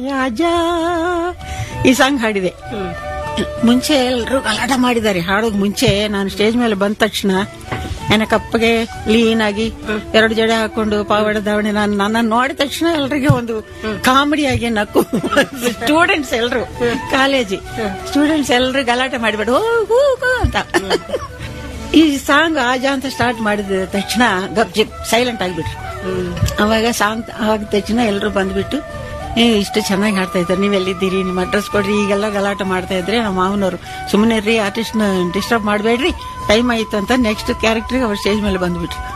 ಅಜ್ಜಾ ಈ ಸಾಂಗ್ ಹಾಡಿದೆ ಮುಂಚೆ ಎಲ್ಲರೂ ಗಲಾಟ ಮಾಡಿದ್ದಾರೆ ಹಾಡೋಕ್ ಮುಂಚೆ ನಾನು ಸ್ಟೇಜ್ ಮೇಲೆ ಬಂದ ತಕ್ಷಣ ನನ್ನ ಕಪ್ಪಗೆ ಲೀನ್ ಆಗಿ ಎರಡು ಜಡೆ ಹಾಕೊಂಡು ಪಾವಡ ದಾವಣಿ ನಾನು ನನ್ನ ನೋಡಿದ ತಕ್ಷಣ ಎಲ್ರಿಗೆ ಒಂದು ಕಾಮಿಡಿ ಆಗಿ ನಕ್ಕು ಸ್ಟೂಡೆಂಟ್ಸ್ ಎಲ್ರು ಕಾಲೇಜಿ ಸ್ಟೂಡೆಂಟ್ಸ್ ಎಲ್ರು ಗಲಾಟೆ ಮಾಡಿಬೇಡ ಹೋಗು ಹೋಗು ಅಂತ ಈ ಸಾಂಗ್ ಆಜ ಅಂತ ಸ್ಟಾರ್ಟ್ ಮಾಡಿದ ತಕ್ಷಣ ಗಪ್ ಜಿಪ್ ಸೈಲೆಂಟ್ ಆಗಿಬಿಟ್ರು ಅವಾಗ ಸಾಂಗ್ ಆದ ತಕ್ಷಣ ಎಲ್ಲರೂ ಬಂದ್ಬಿಟ್ಟು ಏ ಇಷ್ಟು ಚೆನ್ನಾಗಿ ಹಾಡ್ತಾ ಇದ್ದಾರೆ ನೀವು ಎಲ್ಲಿದ್ದೀರಿ ನಿಮ್ಮ ಅಡ್ರೆಸ್ ಕೊಡ್ರಿ ಈಗೆಲ್ಲ ಗಲಾಟೆ ಮಾಡ್ತಾ ಇದ್ರೆ ನಮ್ಮ ಮಾವನವರು ಸುಮ್ಮನೆ ರೀ ಆರ್ಟಿಸ್ಟ್ ಡಿಸ್ಟರ್ಬ್ ಮಾಡಬೇಡ್ರಿ ಟೈಮ್ ಆಯ್ತು ಅಂತ ನೆಕ್ಸ್ಟ್ ಕ್ಯಾರೆಕ್ಟರ್ಗೆ ಅವ್ರು ಸ್ಟೇಜ್ ಮೇಲೆ ಬಂದ್ಬಿಟ್ರು